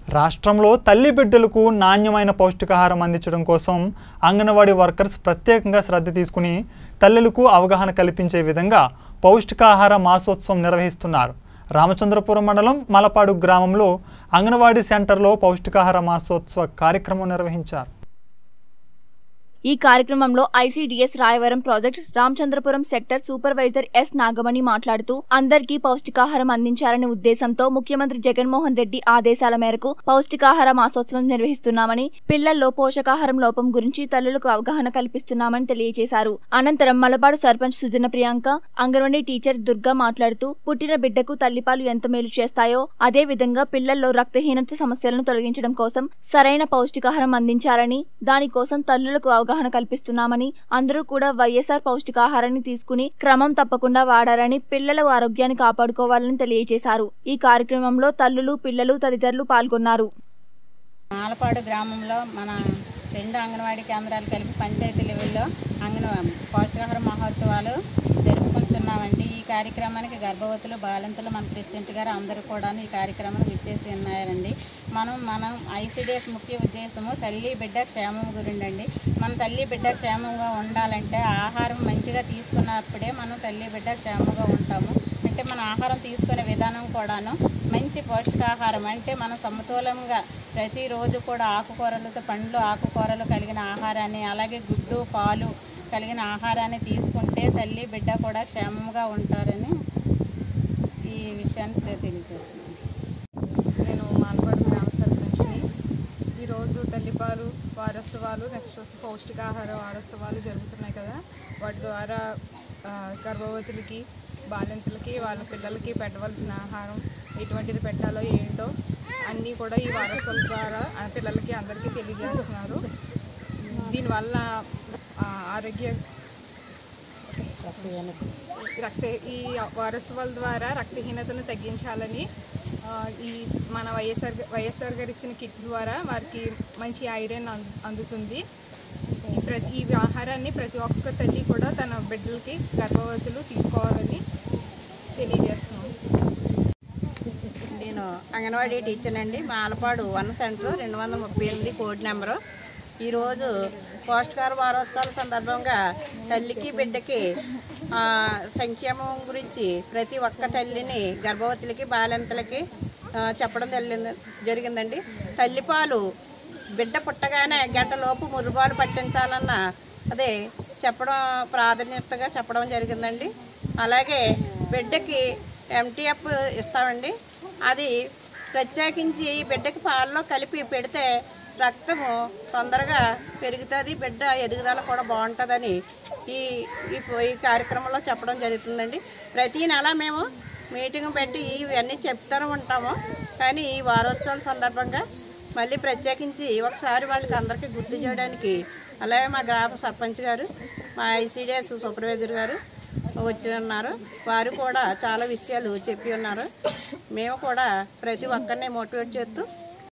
రాష్ట్రంలో తల్లి బిడ్డలకు నాణ్యమైన పౌష్టికాహారం అందించడం కోసం అంగన్వాడీ వర్కర్స్ ప్రత్యేకంగా శ్రద్ధ తీసుకుని తల్లులకు అవగాహన కల్పించే విధంగా పౌష్టికాహార మాసోత్సవం నిర్వహిస్తున్నారు రామచంద్రపురం మండలం మలపాడు గ్రామంలో అంగన్వాడీ సెంటర్లో పౌష్టికాహార మాసోత్సవ కార్యక్రమం నిర్వహించారు ఈ కార్యక్రమంలో ICDS Rayavaram project Ramachandrapuram sector supervisor S Nagamani మాట్లాడుతూ అందరికీ పౌష్టికాహారం అందించాలనే ఉద్దేశంతో ముఖ్యమంత్రి జగన్మోహన్ రెడ్డి ఆదేశాల మేరకు పౌష్టికాహార మాసోత్సవం నిర్వహిస్తున్నామని పిల్లల్లో పోషకాహారం లోపం గురించి తల్లులకు అవగాహన కల్పిస్తున్నామని తెలియజేశారు అనంతరం మలబాడు సర్పంచ్ సుజన ప్రియాంక అంగన్వాడీ టీచర్ దుర్గా మాట్లాడుతూ పుట్టిన బిడ్డకు తల్లిపాలు ఎంత మేలు చేస్తాయో అదే విధంగా పిల్లల్లో రక్తహీనత సమస్యలను తొలగించడం కోసం సరైన పౌష్టికాహారం అందించాలని దానికోసం తల్లులకు అవగాహన కల్పిస్తున్నామని అందరూ కూడా వైఎస్ఆర్ పౌష్టికాహారాన్ని తీసుకుని క్రమం తప్పకుండా వాడాలని పిల్లల ఆరోగ్యాన్ని కాపాడుకోవాలని తెలియజేశారు ఈ కార్యక్రమంలో తల్లులు పిల్లలు తదితరులు పాల్గొన్నారు మాలపాడు గ్రామంలో మన రెండు అంగన్వాడీ కేంద్రాలు కలిపి పంచాయతీ లెవెల్లో అంగన పౌష్టికాహార మహోత్సవాలు జరుపుకుంటున్నామండి ఈ కార్యక్రమానికి గర్భవతులు బాలింతలు మన ప్రెసిడెంట్ గారు అందరూ కూడా ఈ కార్యక్రమాన్ని విచ్చేసి ఉన్నారండి మనం మనం ఐసీడీఎస్ ముఖ్య ఉద్దేశము తల్లి బిడ్డ క్షేమం గురిండండి మన తల్లి బిడ్డ క్షేమంగా ఉండాలంటే ఆహారం మంచిగా తీసుకున్నప్పుడే మనం తల్లి బిడ్డ క్షేమంగా ఉంటాము అంటే మన ఆహారం తీసుకునే విధానం కూడాను మంచి పౌష్టికాహారం అంటే మనం సమతూలంగా ప్రతిరోజు కూడా ఆకుకూరలతో పండ్లు ఆకుకూరలు కలిగిన ఆహారాన్ని అలాగే గుడ్డు పాలు కలిగిన ఆహారాన్ని తీసుకుంటే తల్లి బిడ్డ కూడా క్షేమంగా ఉంటారని ఈ విషయాన్ని తెలియజేస్తున్నాను నేను మాల్పాడు గ్రామ సర్పంచ్ని ఈరోజు తల్లిపాలు వారోత్సవాలు నెక్స్ట్ వచ్చి పౌష్టికాహార వారోత్సవాలు జరుగుతున్నాయి కదా వాటి ద్వారా ఆ, గర్భవతులకి బాలింతలకి వాళ్ళ పిల్లలకి పెట్టవలసిన ఆహారం ఎటువంటిది పెట్టాలో ఏంటో అన్నీ కూడా ఈ వారోత్సవాల ద్వారా ఆ పిల్లలకి అందరికీ తెలియజేస్తున్నారు దీనివల్ల ఆ, ఆరోగ్య రక్త ఈ వారోత్సవాల ద్వారా రక్తహీనతను తగ్గించాలని ఆ, ఈ మన వైఎస్ఆర్ వైఎస్ఆర్ గారు ఇచ్చిన కిట్ ద్వారా వారికి మంచి ఐరన్ అందు- అందుతుంది ఈ ప్రతి ఈ ఆహారాన్ని ప్రతి ఒక్క తల్లి కూడా తన బిడ్డలకి గర్భవతులు తీసుకోవాలని తెలియజేస్తున్నాం నేను అంగన్వాడీ టీచర్ అండి మాలపాడు వన్ సెంటర్ రెండు వందల ముప్పై ఎనిమిది కోడ్ నెంబరు ఈరోజు పోషకాహార వారోత్సవాల సందర్భంగా తల్లికి బిడ్డకి ఆ, సంక్షేమం గురించి ప్రతి ఒక్క తల్లిని గర్భవతులకి బాలింతలకి ఆ, చెప్పడం జరిగింది జరిగిందండి తల్లిపాలు బిడ్డ పుట్టగానే గంటలోపు మురుబాలు పట్టించాలన్న అదే చెప్పడం ప్రాధాన్యతగా చెప్పడం జరిగిందండి అలాగే బిడ్డకి ఎంటీఎఫ్ ఇస్తామండి అది ప్రత్యేకించి బిడ్డకి పాలలో కలిపి పెడితే రక్తము తొందరగా పెరుగుతుంది బిడ్డ ఎదుగుదల కూడా బాగుంటుందని ఈ ఈ ఈ కార్యక్రమంలో చెప్పడం జరుగుతుందండి ప్రతి నెల మేము మీటింగ్ పెట్టి ఇవన్నీ చెప్తూనే ఉంటాము కానీ ఈ వారోత్సవం సందర్భంగా మళ్ళీ ప్రత్యేకించి ఒకసారి వాళ్ళకి అందరికీ గుర్తు చేయడానికి అలాగే మా గ్రామ సర్పంచ్ గారు మా ఐసీడిఎస్ సూపర్వైజర్ గారు వచ్చి ఉన్నారు వారు కూడా చాలా విషయాలు చెప్పి ఉన్నారు మేము కూడా ప్రతి ఒక్కరిని మోటివేట్ చేస్తూ